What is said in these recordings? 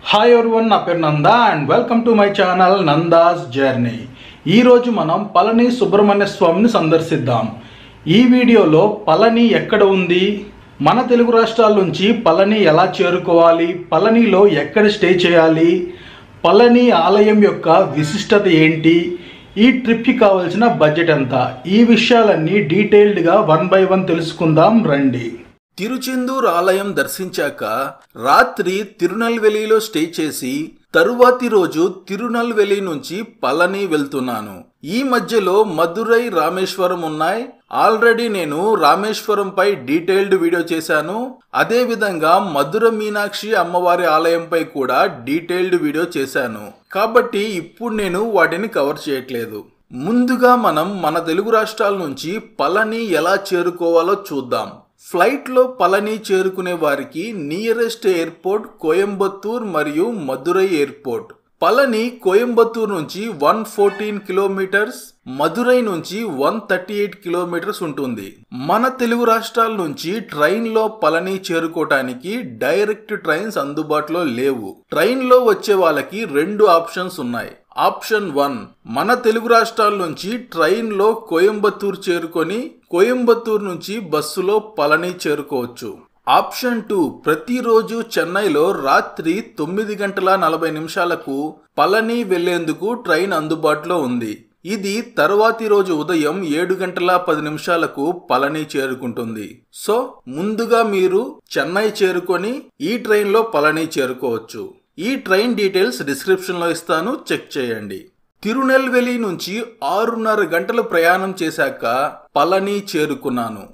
hi everyone నా పేరు Nanda and welcome to my channel Nanda's journey ఈరోజు మనం పళని సుబ్రహ్మణ్య స్వామిని సందర్శిద్దాం ఈ వీడియోలో పళని ఎక్కడ ఉంది మన తెలుగు రాష్ట్రాల నుంచి పళని ఎలా చేరుకోవాలి పళనిలో ఎక్కడ స్టే చేయాలి పళని ఆలయం యొక్క విశిష్టత ఏంటి ఈ ట్రిప్కి కావాల్సిన బడ్జెట్ ఎంత ఈ విషయాలన్నీ డీటెయిల్డ్గా వన్ బై వన్ తెలుసుకుందాం రండి తిరుచెందూర్ ఆలయం దర్శించాక రాత్రి తిరునల్వెలిలో స్టే చేసి తరువాతి రోజు తిరునల్వెలి నుంచి పళని వెళ్తున్నాను ఈ మధ్యలో మదురై రామేశ్వరం ఉన్నాయి ఆల్రెడీ నేను రామేశ్వరంపై డీటెయిల్డ్ వీడియో చేశాను అదే విధంగా మధుర మీనాక్షి అమ్మవారి ఆలయంపై కూడా డీటెయిల్డ్ వీడియో చేశాను కాబట్టి ఇప్పుడు నేను వాటిని కవర్ చేయట్లేదు ముందుగా మనం మన తెలుగు రాష్ట్రాల నుంచి పళని ఎలా చేరుకోవాలో చూద్దాం ఫ్లైట్లో పళని చేరుకునే వారికి నియరెస్ట్ ఎయిర్పోర్ట్ కోయంబత్తూర్ మరియు మదురై ఎయిర్పోర్ట్ పళని కోయంబత్తూర్ నుంచి వన్ ఫోర్టీన్ కిలోమీటర్స్ మదురై నుంచి వన్ థర్టీ ఎయిట్ కిలోమీటర్స్ ఉంటుంది మన తెలుగు రాష్ట్రాల నుంచి ట్రైన్లో పళని చేరుకోవటానికి డైరెక్ట్ ట్రైన్స్ అందుబాటులో లేవు ట్రైన్లో వచ్చే వాళ్ళకి రెండు ఆప్షన్స్ ఉన్నాయి ఆప్షన్ వన్ మన తెలుగు రాష్ట్రాల నుంచి ట్రైన్లో కోయంబత్తూర్ చేరుకొని కోయంబత్తూర్ నుంచి బస్సులో పళని చేరుకోవచ్చు ఆప్షన్ టూ ప్రతిరోజు చెన్నైలో రాత్రి తొమ్మిది గంటల నలభై నిమిషాలకు పళని వెళ్లేందుకు ట్రైన్ అందుబాటులో ఉంది ఇది తర్వాతి రోజు ఉదయం ఏడు గంటల పది నిమిషాలకు పళని చేరుకుంటుంది సో ముందుగా మీరు చెన్నై చేరుకొని ఈ ట్రైన్లో పళని చేరుకోవచ్చు ఈ ట్రైన్ డీటెయిల్స్ డిస్క్రిప్షన్లో ఇస్తాను చెక్ చేయండి తిరునెల్వేలి నుంచి ఆరున్నర గంటలు ప్రయాణం చేశాక పళని చేరుకున్నాను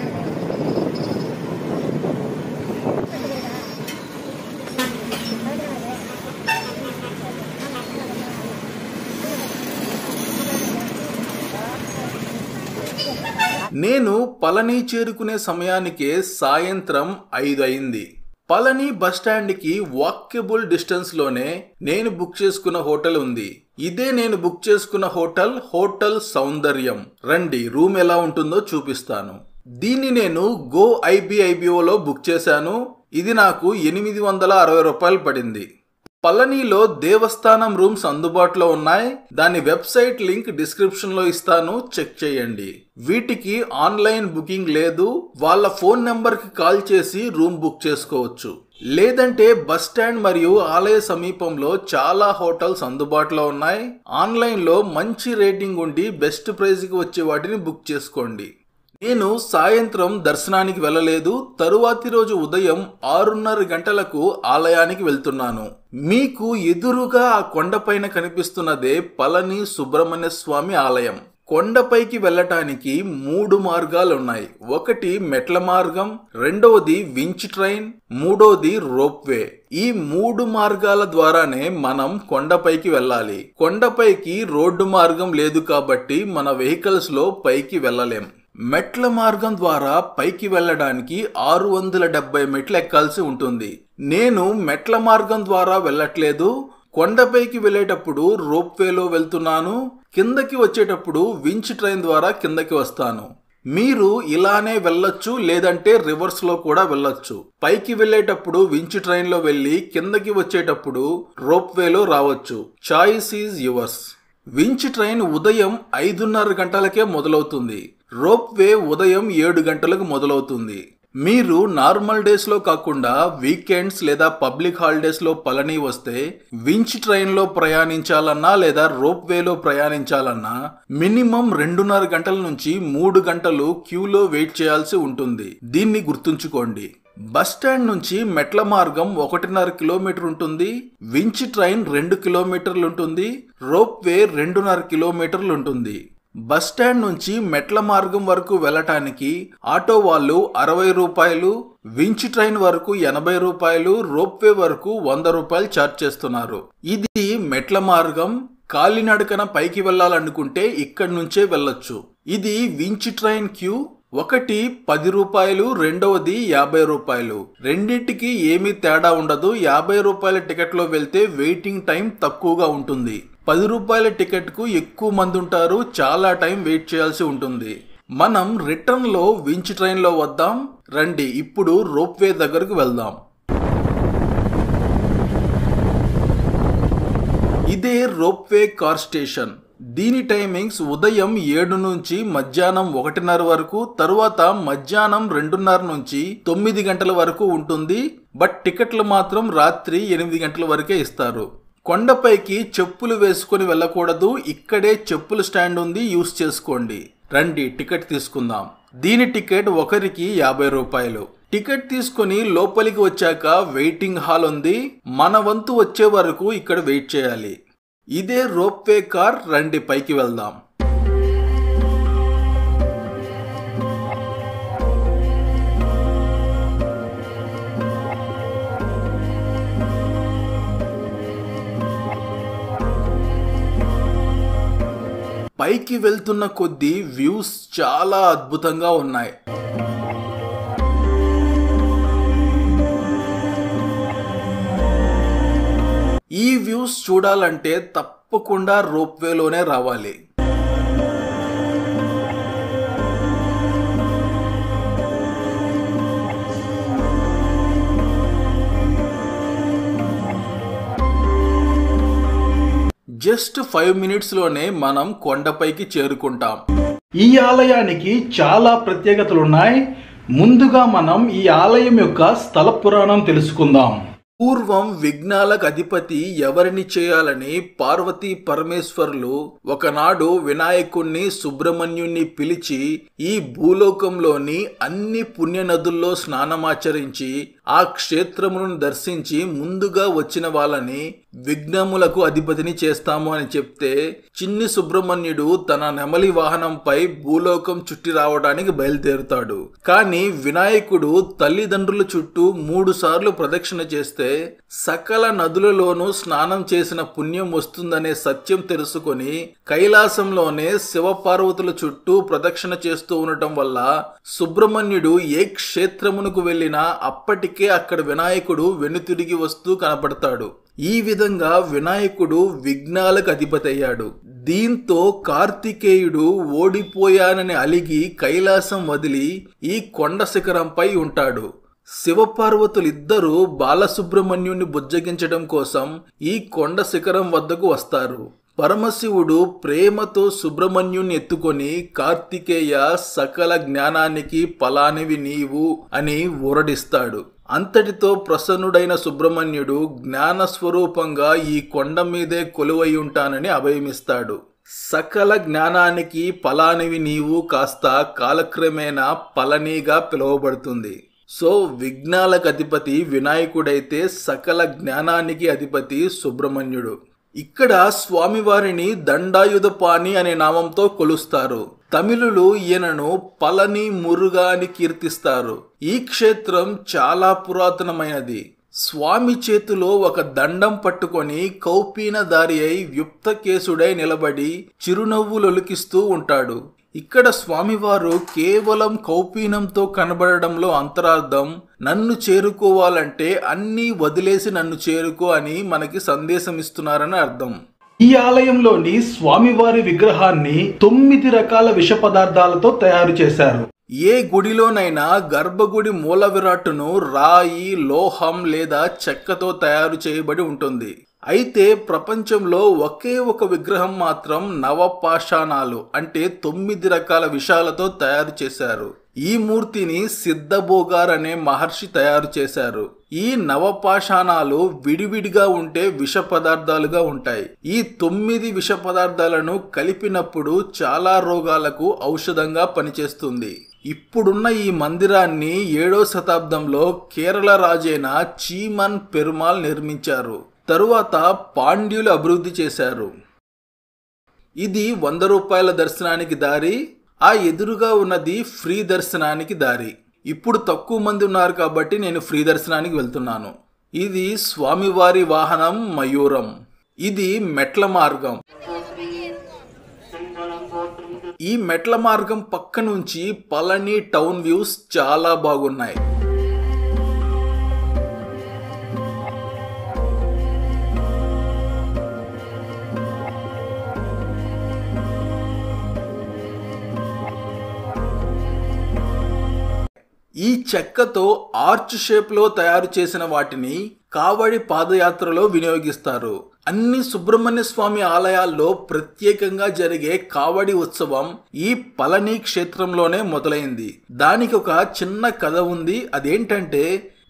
నేను పళని చేరుకునే సమయానికే సాయంత్రం ఐదు అయింది పళని బస్టాండ్కి వాక్యబుల్ డిస్టెన్స్లోనే నేను బుక్ చేసుకున్న హోటల్ ఉంది ఇదే నేను బుక్ చేసుకున్న హోటల్ హోటల్ సౌందర్యం రండి రూమ్ ఎలా ఉంటుందో చూపిస్తాను దీన్ని నేను గో ఐబిఐబిఓలో బుక్ చేశాను ఇది నాకు ఎనిమిది వందల అరవై రూపాయలు పడింది పళనిలో దేవస్థానం రూమ్స్ అందుబాటులో ఉన్నాయి దాని వెబ్సైట్ లింక్ డిస్క్రిప్షన్ లో ఇస్తాను చెక్ చేయండి వీటికి ఆన్లైన్ బుకింగ్ లేదు వాళ్ళ ఫోన్ నెంబర్ కి కాల్ చేసి రూమ్ బుక్ చేసుకోవచ్చు లేదంటే బస్ స్టాండ్ మరియు ఆలయ సమీపంలో చాలా హోటల్స్ అందుబాటులో ఉన్నాయి ఆన్లైన్ లో మంచి రేటింగ్ ఉండి బెస్ట్ ప్రైస్ కి వచ్చే వాటిని బుక్ చేసుకోండి నేను సాయంత్రం దర్శనానికి వెళ్ళలేదు తరువాతి రోజు ఉదయం ఆరున్నర గంటలకు ఆలయానికి వెళ్తున్నాను మీకు ఎదురుగా ఆ కొండపైన కనిపిస్తున్నదే పళని సుబ్రహ్మణ్య స్వామి ఆలయం కొండపైకి వెళ్ళటానికి మూడు మార్గాలు ఉన్నాయి ఒకటి మెట్ల మార్గం రెండవది వించ్ ట్రైన్ మూడోది రోప్వే ఈ మూడు మార్గాల ద్వారానే మనం కొండపైకి వెళ్ళాలి కొండపైకి రోడ్డు మార్గం లేదు కాబట్టి మన వెహికల్స్ లో పైకి వెళ్ళలేం మెట్ల మార్గం ద్వారా పైకి వెళ్ళడానికి ఆరు వందల డెబ్బై మెట్లు ఎక్కాల్సి ఉంటుంది నేను మెట్ల మార్గం ద్వారా వెళ్ళట్లేదు కొండపైకి వెళ్ళేటప్పుడు రోప్వేలో వెళ్తున్నాను కిందకి వచ్చేటప్పుడు వించ్ ట్రైన్ ద్వారా కిందకి వస్తాను మీరు ఇలానే వెళ్ళొచ్చు లేదంటే రివర్స్ లో కూడా వెళ్ళొచ్చు పైకి వెళ్ళేటప్పుడు వించ్ ట్రైన్ లో వెళ్ళి కిందకి వచ్చేటప్పుడు రోప్వేలో రావచ్చు choice is yours winch train ఉదయం ఐదున్నర గంటలకే మొదలవుతుంది రోప్వే ఉదయం ఏడు గంటలకు మొదలవుతుంది మీరు నార్మల్ డేస్ లో కాకుండా వీకెండ్స్ లేదా పబ్లిక్ హాలిడేస్ లో పళని వస్తే వించ్ ట్రైన్ లో ప్రయాణించాలన్నా లేదా రోప్ వేలో ప్రయాణించాలన్నా మినిమం రెండున్నర గంటల నుంచి మూడు గంటలు క్యూలో వెయిట్ చేయాల్సి ఉంటుంది దీన్ని గుర్తుంచుకోండి బస్ స్టాండ్ నుంచి మెట్ల మార్గం ఒకటిన్నర కిలోమీటర్ ఉంటుంది వించ్ ట్రైన్ రెండు కిలోమీటర్లు ఉంటుంది రోప్ వే రెండున్నర కిలోమీటర్లు ఉంటుంది బస్ స్టాండ్ నుంచి మెట్ల మార్గం వరకు వెళ్ళటానికి ఆటో వాళ్ళు అరవై రూపాయలు వించ్ ట్రైన్ వరకు ఎనభై రూపాయలు రోప్వే వరకు వంద రూపాయలు ఛార్జ్ చేస్తున్నారు ఇది మెట్ల మార్గం కాలినడకన పైకి వెళ్ళాలనుకుంటే ఇక్కడి నుంచే వెళ్ళొచ్చు ఇది వించ్ ట్రైన్ క్యూ ఒకటి పది రూపాయలు రెండవది యాభై రూపాయలు రెండింటికి ఏమీ తేడా ఉండదు యాభై రూపాయల టికెట్లో వెళ్తే వెయిటింగ్ టైం తక్కువగా ఉంటుంది పది రూపాయల టికెట్కు ఎక్కువ మంది ఉంటారు చాలా టైం వెయిట్ చేయాల్సి ఉంటుంది మనం రిటర్న్లో వించ్ ట్రైన్లో వద్దాం రండి ఇప్పుడు రోప్వే దగ్గరకు వెళ్దాం ఇదే రోప్వే కార్ స్టేషన్ దీని టైమింగ్స్ ఉదయం ఏడు నుంచి మధ్యాహ్నం ఒకటిన్నర వరకు తరువాత మధ్యాహ్నం రెండున్నర నుంచి తొమ్మిది గంటల వరకు ఉంటుంది బట్ టికెట్లు మాత్రం రాత్రి ఎనిమిది గంటల వరకే ఇస్తారు కొండపైకి చెప్పులు వేసుకొని వెళ్ళకూడదు ఇక్కడే చెప్పుల స్టాండ్ ఉంది యూస్ చేసుకోండి రండి టికెట్ తీసుకుందాం దీని టికెట్ ఒకరికి యాభై రూపాయలు టికెట్ తీసుకుని లోపలికి వచ్చాక వెయిటింగ్ హాల్ ఉంది మన వంతు వచ్చే వరకు ఇక్కడ వెయిట్ చేయాలి ఇదే రోప్వే కార్ రండి పైకి వెళ్దాం పైకి వెళ్తున్న కొద్దీ వ్యూస్ చాలా అద్భుతంగా ఉన్నాయి ఈ వ్యూస్ చూడాలంటే తప్పకుండా రోప్వేలోనే రావాలి జస్ట్ ఫైవ్ మినిట్స్లోనే మనం కొండపైకి చేరుకుంటాం ఈ ఆలయానికి చాలా ప్రత్యేకతలున్నాయి ముందుగా మనం ఈ ఆలయం యొక్క స్థల పురాణం తెలుసుకుందాం పూర్వం విఘ్నాలకు అధిపతి ఎవరిని చేయాలని పార్వతీ పరమేశ్వరులు ఒకనాడు వినాయకుణ్ణి సుబ్రహ్మణ్యుణ్ణి పిలిచి ఈ భూలోకంలోని అన్ని పుణ్యనదుల్లో స్నానమాచరించి ఆ క్షేత్రమును దర్శించి ముందుగా వచ్చిన వాళ్ళని విఘ్నములకు అధిపతిని చేస్తాము అని చెప్తే చిన్ని సుబ్రహ్మణ్యుడు తన నెమలి వాహనంపై భూలోకం చుట్టి రావడానికి బయలుదేరుతాడు కానీ వినాయకుడు తల్లిదండ్రుల చుట్టూ మూడు సార్లు ప్రదక్షిణ చేస్తే సకల నదులలోనూ స్నానం చేసిన పుణ్యం వస్తుందనే సత్యం తెలుసుకొని కైలాసంలోనే శివపార్వతుల చుట్టూ ప్రదక్షిణ చేస్తూ ఉండటం వల్ల సుబ్రహ్మణ్యుడు ఏ క్షేత్రమునకు వెళ్ళినా అప్పటికే అక్కడ వినాయకుడు వెనుతిరిగి వస్తూ కనపడతాడు ఈ విధంగా వినాయకుడు విఘ్నాలకు అధిపతి అయ్యాడు దీంతో కార్తికేయుడు ఓడిపోయానని అలిగి కైలాసం వదిలి ఈ కొండ శిఖరంపై ఉంటాడు శివపార్వతులిద్దరూ బాలసుబ్రహ్మణ్యుని బుజ్జగించడం కోసం ఈ కొండ శిఖరం వద్దకు వస్తారు పరమశివుడు ప్రేమతో సుబ్రహ్మణ్యుని ఎత్తుకొని కార్తికేయ సకల జ్ఞానానికి ఫలానివి నీవు అని ఊరడిస్తాడు అంతటితో ప్రసన్నుడైన సుబ్రహ్మణ్యుడు జ్ఞాన స్వరూపంగా ఈ కొండ మీదే కొలువై ఉంటానని అభయమిస్తాడు సకల జ్ఞానానికి ఫలానివి నీవు కాస్త కాలక్రమేణా పలనీగా పిలువబడుతుంది సో విఘ్నాలకు అధిపతి వినాయకుడైతే సకల జ్ఞానానికి అధిపతి సుబ్రహ్మణ్యుడు ఇక్కడ స్వామివారిని దండాయుధపాణి అనే నామంతో కొలుస్తారు తమిళులు ఈయనను పళని మురుగా అని కీర్తిస్తారు ఈ క్షేత్రం చాలా పురాతనమైనది స్వామి చేతిలో ఒక దండం పట్టుకొని కౌపీన దారి అయి యుక్తకేశుడై నిలబడి చిరునవ్వులొలికిస్తూ ఉంటాడు ఇక్కడ స్వామివారు కేవలం కౌపీనంతో కనబడడంలో అంతరార్థం నన్ను చేరుకోవాలంటే అన్నీ వదిలేసి నన్ను చేరుకో అని మనకి సందేశం ఇస్తున్నారని అర్థం ఈ ఆలయంలోని స్వామివారి విగ్రహాన్ని తొమ్మిది రకాల విష పదార్థాలతో తయారు చేశారు ఏ గుడిలోనైనా గర్భగుడి మూల విరాట్టును రాయి లోహం లేదా చెక్కతో తయారు చేయబడి ఉంటుంది అయితే ప్రపంచంలో ఒకే ఒక విగ్రహం మాత్రం నవపాషాణాలు అంటే తొమ్మిది రకాల విషాలతో తయారు చేశారు ఈ మూర్తిని సిద్ధభోగార్ అనే మహర్షి తయారు చేశారు ఈ నవపాషాణాలు విడివిడిగా ఉంటే విష పదార్థాలుగా ఉంటాయి ఈ తొమ్మిది విష పదార్థాలను కలిపినప్పుడు చాలా రోగాలకు ఔషధంగా పనిచేస్తుంది ఇప్పుడున్న ఈ మందిరాన్ని ఏడో శతాబ్దంలో కేరళ రాజైన చీమన్ పెరుమాల్ నిర్మించారు తరువాత పాండ్యులు అభివృద్ధి చేశారు ఇది వంద రూపాయల దర్శనానికి దారి ఆ ఎదురుగా ఉన్నది ఫ్రీ దర్శనానికి దారి ఇప్పుడు తక్కువ మంది ఉన్నారు కాబట్టి నేను ఫ్రీ దర్శనానికి వెళ్తున్నాను ఇది స్వామివారి వాహనం మయూరం ఇది మెట్ల మార్గం ఈ మెట్ల మార్గం పక్క నుంచి పళని టౌన్ వ్యూస్ చాలా బాగున్నాయి ఈ చెక్కతో ఆర్చ్ షేప్లో తయారు చేసిన వాటిని కావడి పాదయాత్రలో వినియోగిస్తారు అన్ని సుబ్రహ్మణ్య స్వామి ఆలయాల్లో ప్రత్యేకంగా జరిగే కావడి ఉత్సవం ఈ పళని క్షేత్రంలోనే మొదలైంది దానికి ఒక చిన్న కథ ఉంది అదేంటంటే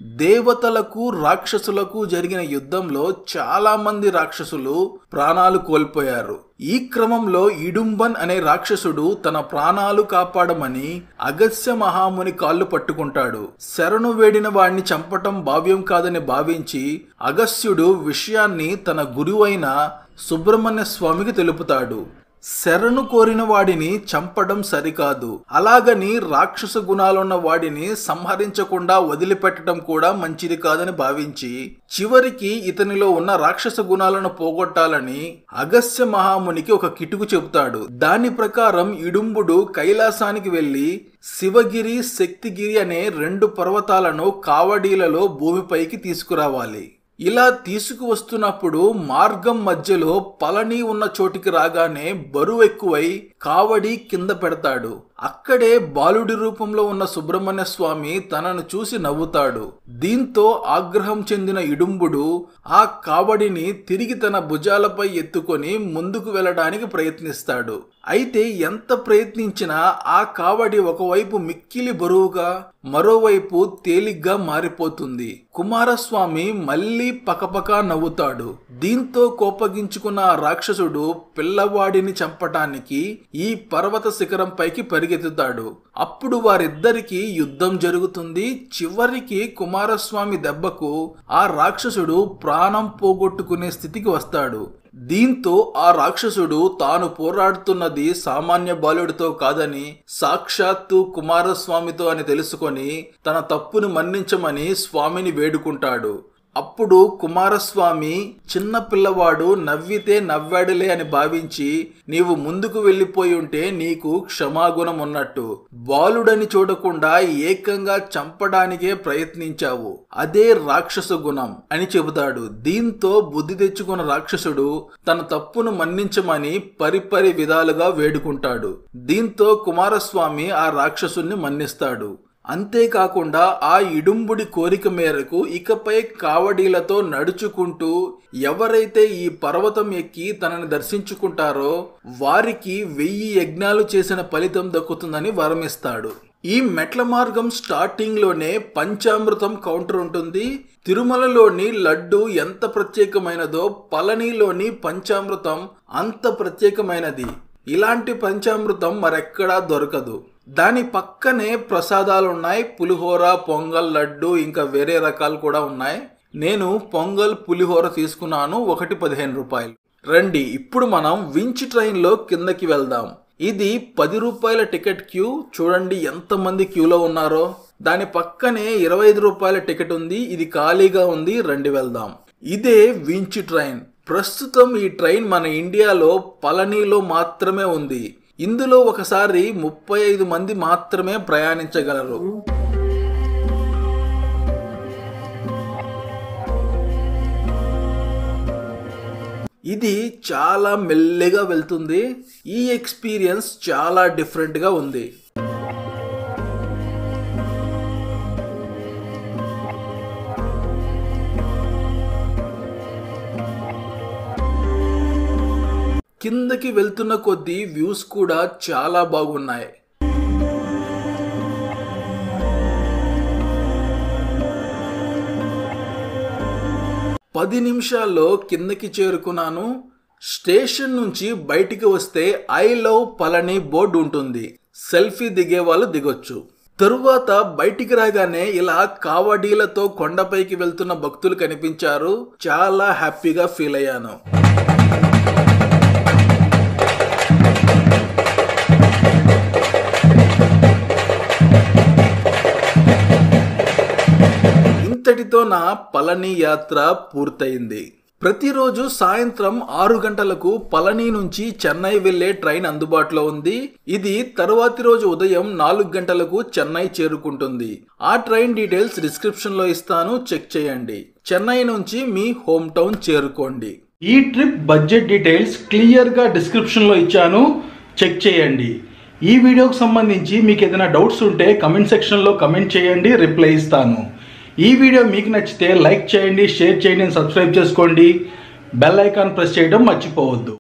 దేవతలకు రాక్షసులకు జరిగిన యుద్ధంలో చాలా మంది రాక్షసులు ప్రాణాలు కోల్పోయారు ఈ క్రమంలో ఇడుంబన్ అనే రాక్షసుడు తన ప్రాణాలు కాపాడమని అగస్య మహాముని కాళ్ళు పట్టుకుంటాడు శరణు వేడిన వాణ్ణి చంపటం భావ్యం కాదని భావించి అగస్యుడు విషయాన్ని తన గురువైన సుబ్రహ్మణ్య స్వామికి తెలుపుతాడు శరణు కోరిన వాడిని చంపడం సరికాదు అలాగని రాక్షస గుణాలున్న వాడిని సంహరించకుండా వదిలిపెట్టడం కూడా మంచిది కాదని భావించి చివరికి ఇతనిలో ఉన్న రాక్షస గుణాలను పోగొట్టాలని అగస్య మహామునికి ఒక కిటుకు చెబుతాడు దాని ప్రకారం ఇడుంబుడు కైలాసానికి వెళ్లి శివగిరి శక్తిగిరి అనే రెండు పర్వతాలను కావడీలలో భూమిపైకి తీసుకురావాలి ఇలా తీసుకువస్తున్నప్పుడు మార్గం మధ్యలో పళని ఉన్న చోటికి రాగానే బరువు ఎక్కువై కావడి కింద పెడతాడు అక్కడే బాలుడి రూపంలో ఉన్న సుబ్రహ్మణ్య స్వామి తనను చూసి నవ్వుతాడు దీంతో ఆగ్రహం చెందిన ఇడుంబుడు ఆ కావడిని తిరిగి తన భుజాలపై ఎత్తుకొని ముందుకు వెళ్ళడానికి ప్రయత్నిస్తాడు అయితే ఎంత ప్రయత్నించినా ఆ కావడి ఒకవైపు మిక్కిలి బరువుగా మరోవైపు తేలిగ్గా మారిపోతుంది కుమారస్వామి మళ్ళీ పకపకా నవ్వుతాడు దీంతో కోపగించుకున్న ఆ రాక్షసుడు పిల్లవాడిని చంపటానికి ఈ పర్వత శిఖరం పైకి పరిగెత్తుతాడు అప్పుడు వారిద్దరికి యుద్ధం జరుగుతుంది చివరికి కుమారస్వామి దెబ్బకు ఆ రాక్షసుడు ప్రాణం పోగొట్టుకునే స్థితికి వస్తాడు దీంతో ఆ రాక్షసుడు తాను పోరాడుతున్నది సామాన్య బాలుడితో కాదని సాక్షాత్తు కుమారస్వామితో అని తెలుసుకొని తన తప్పును మన్నించమని స్వామిని వేడుకుంటాడు అప్పుడు కుమారస్వామి చిన్న పిల్లవాడు నవ్వితే నవ్వాడులే అని భావించి నీవు ముందుకు వెళ్ళిపోయి ఉంటే నీకు క్షమాగుణం ఉన్నట్టు బాలుడని చూడకుండా ఏకంగా చంపడానికే ప్రయత్నించావు అదే రాక్షస గుణం అని చెబుతాడు దీంతో బుద్ధి తెచ్చుకున్న రాక్షసుడు తన తప్పును మన్నించమని పరిపరి విధాలుగా వేడుకుంటాడు దీంతో కుమారస్వామి ఆ రాక్షసుని మన్నిస్తాడు అంతేకాకుండా ఆ ఇడుంబుడి కోరిక మేరకు ఇకపై కావడీలతో నడుచుకుంటూ ఎవరైతే ఈ పర్వతం ఎక్కి తనని దర్శించుకుంటారో వారికి వెయ్యి యజ్ఞాలు చేసిన ఫలితం దక్కుతుందని వరమిస్తాడు ఈ మెట్ల మార్గం స్టార్టింగ్ లోనే పంచామృతం కౌంటర్ ఉంటుంది తిరుమలలోని లడ్డు ఎంత ప్రత్యేకమైనదో పళనిలోని పంచామృతం అంత ప్రత్యేకమైనది ఇలాంటి పంచామృతం మరెక్కడా దొరకదు దాని పక్కనే ప్రసాదాలు ఉన్నాయి పులిహోర పొంగల్ లడ్డు ఇంకా వేరే రకాలు కూడా ఉన్నాయి నేను పొంగల్ పులిహోర తీసుకున్నాను ఒకటి పదిహేను రూపాయలు రండి ఇప్పుడు మనం వించ్ ట్రైన్లో కిందకి వెళ్దాం ఇది పది రూపాయల టికెట్ క్యూ చూడండి ఎంతమంది క్యూలో ఉన్నారో దాని పక్కనే ఇరవై ఐదు రూపాయల టికెట్ ఉంది ఇది ఖాళీగా ఉంది రండి వెళ్దాం ఇదే వించ్ ట్రైన్ ప్రస్తుతం ఈ ట్రైన్ మన ఇండియాలో పళనిలో మాత్రమే ఉంది ఇందులో ఒకసారి ముప్పై ఐదు మంది మాత్రమే ప్రయాణించగలరు ఇది చాలా మెల్లిగా వెళ్తుంది ఈ ఎక్స్పీరియన్స్ చాలా డిఫరెంట్గా ఉంది కిందకి వెళ్తున్న కొద్దీ వ్యూస్ కూడా చాలా బాగున్నాయి పది నిమిషాల్లో కిందకి చేరుకున్నాను స్టేషన్ నుంచి బయటికి వస్తే ఐ లవ్ పళని బోర్డు ఉంటుంది సెల్ఫీ దిగే వాళ్ళు దిగొచ్చు తరువాత బయటికి రాగానే ఇలా కావడీలతో కొండపైకి వెళ్తున్న భక్తులు కనిపించారు చాలా హ్యాపీగా ఫీల్ అయ్యాను ఇంతటితో నా పళని యాత్ర పూర్తయింది ప్రతిరోజు సాయంత్రం ఆరు గంటలకు పళని నుంచి చెన్నై వెళ్లే ట్రైన్ అందుబాటులో ఉంది ఇది తరువాతి రోజు ఉదయం నాలుగు గంటలకు చెన్నై చేరుకుంటుంది ఆ ట్రైన్ డీటెయిల్స్ డిస్క్రిప్షన్ లో ఇస్తాను చెక్ చేయండి చెన్నై నుంచి మీ హోమ్ టౌన్ చేరుకోండి ఈ ట్రిప్ బడ్జెట్ డీటెయిల్స్ క్లియర్గా డిస్క్రిప్షన్లో ఇచ్చాను చెక్ చేయండి ఈ వీడియోకి సంబంధించి మీకు ఏదైనా డౌట్స్ ఉంటే కమెంట్ సెక్షన్లో కమెంట్ చేయండి రిప్లై ఇస్తాను ఈ వీడియో మీకు నచ్చితే లైక్ చేయండి షేర్ చేయండి సబ్స్క్రైబ్ చేసుకోండి బెల్ ఐకాన్ ప్రెస్ చేయడం మర్చిపోవద్దు